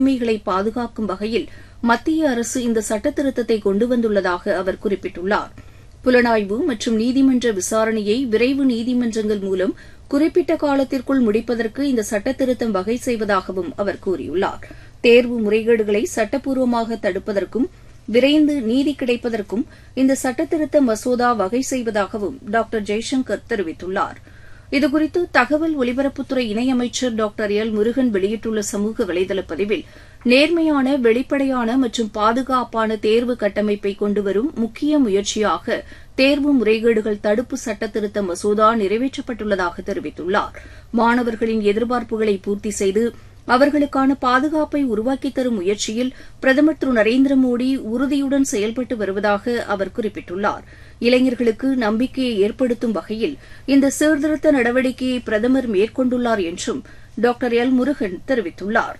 உரிமைகளை பாதுகாக்கும் வகையில் மத்திய அரசு இந்த சட்டத்திருத்தத்தை கொண்டு வந்துள்ளதாக அவர் குறிப்பிட்டுள்ளார் புலனாய்வு மற்றும் நீதிமன்ற விசாரணையை விரைவு நீதிமன்றங்கள் மூலம் குறிப்பிட்ட காலத்திற்குள் முடிப்பதற்கு இந்த சட்டத்திருத்தம் வகை செய்வதாகவும் அவர் கூறியுள்ளார் தேர்வு முறைகேடுகளை சட்டப்பூர்வமாக தடுப்பதற்கும் விரைந்து நீதி கிடைப்பதற்கும் இந்த சட்டத்திருத்த மசோதா வகை செய்வதாகவும் டாக்டர் ஜெய்சங்கர் தெரிவித்துள்ளார் இதுகுறித்து தகவல் ஒலிபரப்புத்துறை இணையமைச்சர் டாக்டர் எல் முருகன் வெளியிட்டுள்ள சமூக வலைதள பதிவில் நேர்மையான வெளிப்படையான மற்றும் பாதுகாப்பான தேர்வு கட்டமைப்பை கொண்டுவரும் முக்கிய முயற்சியாக தேர்வு முறைகேடுகள் தடுப்பு சட்டத்திருத்த மசோதா நிறைவேற்றப்பட்டுள்ளதாக தெரிவித்துள்ளார் மாணவர்களின் எதிர்பார்ப்புகளை பூர்த்தி செய்து அவர்களுக்கான பாதுகாப்பை உருவாக்கித் தரும் முயற்சியில் பிரதமர் திரு நரேந்திர மோடி உறுதியுடன் செயல்பட்டு வருவதாக அவர் குறிப்பிட்டுள்ளார் இளைஞர்களுக்கு நம்பிக்கையை ஏற்படுத்தும் வகையில் இந்த சீர்திருத்த நடவடிக்கையை பிரதமர் மேற்கொண்டுள்ளார் என்றும் டாக்டர் எல் முருகன் தெரிவித்துள்ளார்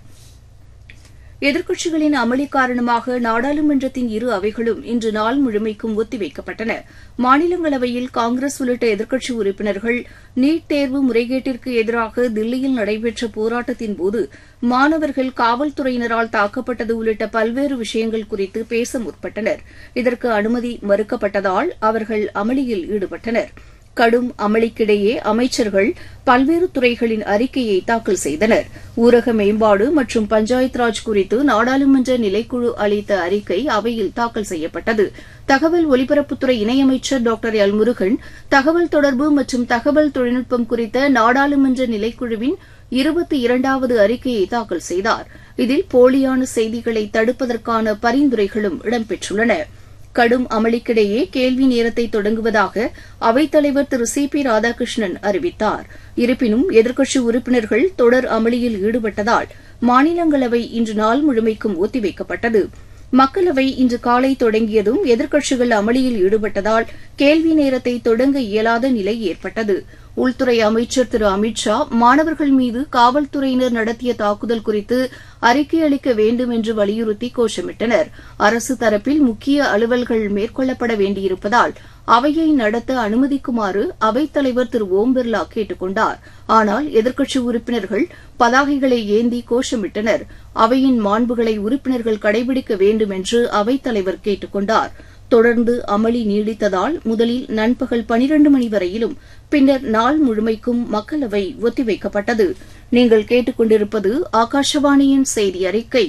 எதிர்க்கட்சிகளின் அமளி காரணமாக நாடாளுமன்றத்தின் இரு அவைகளும் இன்று நாள் முழுமைக்கும் ஒத்திவைக்கப்பட்டன மாநிலங்களவையில் காங்கிரஸ் உள்ளிட்ட எதிர்க்கட்சி உறுப்பினர்கள் நீட் தேர்வு முறைகேட்டிற்கு எதிராக தில்லியில் நடைபெற்ற போராட்டத்தின்போது மாணவர்கள் காவல்துறையினரால் தாக்கப்பட்டது உள்ளிட்ட பல்வேறு விஷயங்கள் குறித்து பேச முற்பட்டனர் இதற்கு அனுமதி மறுக்கப்பட்டதால் அவர்கள் அமளியில் ஈடுபட்டனா் கடும் அமளிக்கிடையே அமைச்சர்கள் பல்வேறு துறைகளின் அறிக்கையை தாக்கல் செய்தனர் ஊரக மேம்பாடு மற்றும் பஞ்சாயத் ராஜ் குறித்து நாடாளுமன்ற நிலைக்குழு அளித்த அறிக்கை அவையில் தாக்கல் செய்யப்பட்டது தகவல் ஒலிபரப்புத்துறை இணையமைச்சர் டாக்டர் எல் முருகன் தகவல் தொடர்பு மற்றும் தகவல் தொழில்நுட்பம் குறித்த நாடாளுமன்ற நிலைக்குழுவின் இருபத்தி இரண்டாவது அறிக்கையை தாக்கல் செய்தார் இதில் போலியான செய்திகளை தடுப்பதற்கான பரிந்துரைகளும் இடம்பெற்றுள்ளன கடும் அமளிக்கிடையே கேள்வி நேரத்தை தொடங்குவதாக அவைத்தலைவர் திரு சி பி ராதாகிருஷ்ணன் அறிவித்தார் இருப்பினும் எதிர்க்கட்சி உறுப்பினர்கள் தொடர் அமளியில் ஈடுபட்டதால் மாநிலங்களவை இன்று நாள் முழுமைக்கும் ஒத்திவைக்கப்பட்டது மக்களவை இன்று காலை தொடங்கியதும் எதிர்க்கட்சிகள் அமளியில் ஈடுபட்டதால் கேள்வி நேரத்தை தொடங்க இயலாத நிலை ஏற்பட்டது உள்துறை அமைச்சர் திரு அமித் ஷா மாணவர்கள் மீது காவல்துறையினர் நடத்திய தாக்குதல் குறித்து அறிக்கை அளிக்க வேண்டும் என்று வலியுறுத்தி கோஷமிட்டனர் அரசு தரப்பில் முக்கிய அலுவல்கள் மேற்கொள்ளப்பட வேண்டியிருப்பதால் அவையை நடத்த அனுமதிக்குமாறு அவைத்தலைவர் திரு ஓம் பிர்லா கேட்டுக் கொண்டார் ஆனால் எதிர்க்கட்சி உறுப்பினர்கள் பதாகைகளை ஏந்தி கோஷமிட்டனர் அவையின் மாண்புகளை உறுப்பினர்கள் கடைபிடிக்க வேண்டும் என்று அவைத்தலைவர் கேட்டுக் கொண்டார் தொடர்ந்து அமளி நீடித்ததால் முதலில் நண்பகல் பனிரண்டு மணி வரையிலும் பின்னர் நாள் முழுமைக்கும் மக்களவை ஒத்திவைக்கப்பட்டது நீங்கள் கேட்டுக்கொண்டிருப்பது ஆகாஷவாணியின் செய்தி அறிக்கை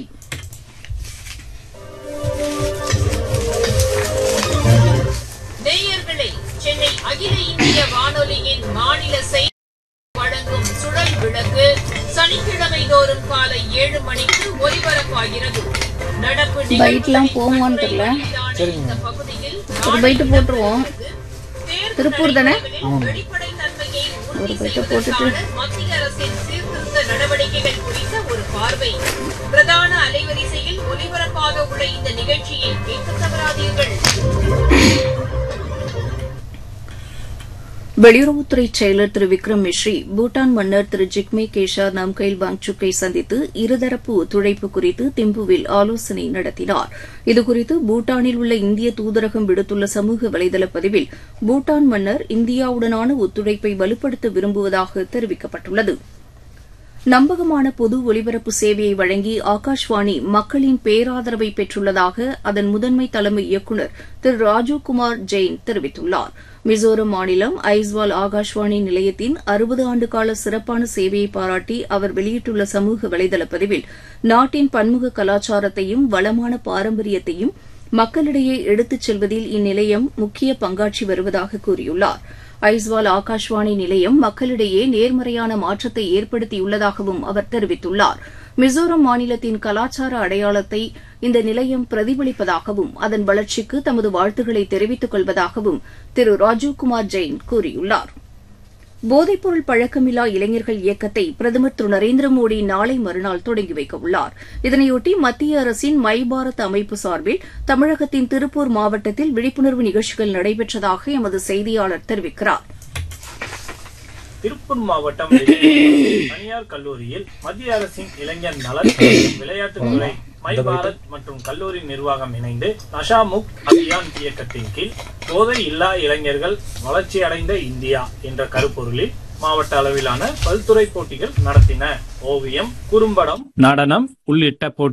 நேயர்களே சென்னை அகில இந்திய வானொலியின் மாநில செய்தி வழங்கும் சுழல் விளக்கு சனிக்கிழமை தோறும் காலை ஏழு மணிக்கு ஒலிபரப்பாகிறது நடப்பு பைட்லாம் போகுமான்னு தெரியல. நிகழ்ச்சிகளில் இந்த பகுதியில் ஒரு பைட்டு போட்டுருவோம் தேர்தல் திருப்பூர் தானே? நடைமுறைகளில் வெளிப்படைத்தன்மையை உறுதி ஒரு பைட்டை போட்டுட்டு. செய்வதற்கான மத்திய அரசின் சீர்திருத்த நடவடிக்கைகள் குறித்த ஒரு பார்வை பிரதான அலைவரிசையில் ஒலிபரப்பாக உள்ள இந்த நிகழ்ச்சியை கேட்க தவறாதீர்கள் வெளியுறவுத்துறை செயலர் திரு விக்ரம் மிஸ்ரி பூட்டான் மன்னர் திரு ஜிக்மே கேஷா நம்கைல் வாங்சுக்கை சந்தித்து இருதரப்பு ஒத்துழைப்பு குறித்து திம்புவில் ஆலோசனை நடத்தினார் இதுகுறித்து பூட்டானில் உள்ள இந்திய தூதரகம் விடுத்துள்ள சமூக வலைதள பதிவில் பூட்டான் மன்னர் இந்தியாவுடனான ஒத்துழைப்பை வலுப்படுத்த விரும்புவதாக தெரிவிக்கப்பட்டுள்ளது நம்பகமான பொது ஒலிபரப்பு சேவையை வழங்கி ஆகாஷ்வாணி மக்களின் பேராதரவை பெற்றுள்ளதாக அதன் முதன்மை தலைமை இயக்குநர் திரு ராஜீவ்குமார் ஜெயின் தெரிவித்துள்ளார் மிசோரம் மாநிலம் ஐஸ்வால் ஆகாஷ்வாணி நிலையத்தின் அறுபது ஆண்டுகால சிறப்பான சேவையை பாராட்டி அவர் வெளியிட்டுள்ள சமூக வலைதள பதிவில் நாட்டின் பன்முக கலாச்சாரத்தையும் வளமான பாரம்பரியத்தையும் மக்களிடையே எடுத்துச் செல்வதில் இந்நிலையம் முக்கிய பங்காற்றி வருவதாக கூறியுள்ளார் ஐஸ்வால் ஆகாஷ்வாணி நிலையம் மக்களிடையே நேர்மறையான மாற்றத்தை ஏற்படுத்தியுள்ளதாகவும் அவர் தெரிவித்துள்ளார் மிசோரம் மாநிலத்தின் கலாச்சார அடையாளத்தை இந்த நிலையம் பிரதிபலிப்பதாகவும் அதன் வளர்ச்சிக்கு தமது வாழ்த்துக்களை தெரிவித்துக் கொள்வதாகவும் திரு ராஜீவ்குமார் ஜெயின் கூறியுள்ளார் போதைப்பொருள் பழக்கமில்லா இளைஞர்கள் இயக்கத்தை பிரதமர் திரு நரேந்திர மோடி நாளை மறுநாள் தொடங்கி வைக்க உள்ளார் இதனையொட்டி மத்திய அரசின் மை பாரத் அமைப்பு சார்பில் தமிழகத்தின் திருப்பூர் மாவட்டத்தில் விழிப்புணர்வு நிகழ்ச்சிகள் நடைபெற்றதாக எமது செய்தியாளர் தெரிவிக்கிறார் திருப்பூர் மாவட்டம் தனியார் கல்லூரியில் மத்திய அரசின் இளைஞர் நலன் மற்றும் விளையாட்டுத்துறை மை பாரத் மற்றும் கல்லூரி நிர்வாகம் இணைந்து நஷா முக் அபியான் இயக்கத்தின் கீழ் போதை இல்லா இளைஞர்கள் வளர்ச்சி அடைந்த இந்தியா என்ற கருப்பொருளில் மாவட்ட அளவிலான பல்துறை போட்டிகள் நடத்தின ஓவியம் குறும்படம் நடனம் உள்ளிட்ட போட்டி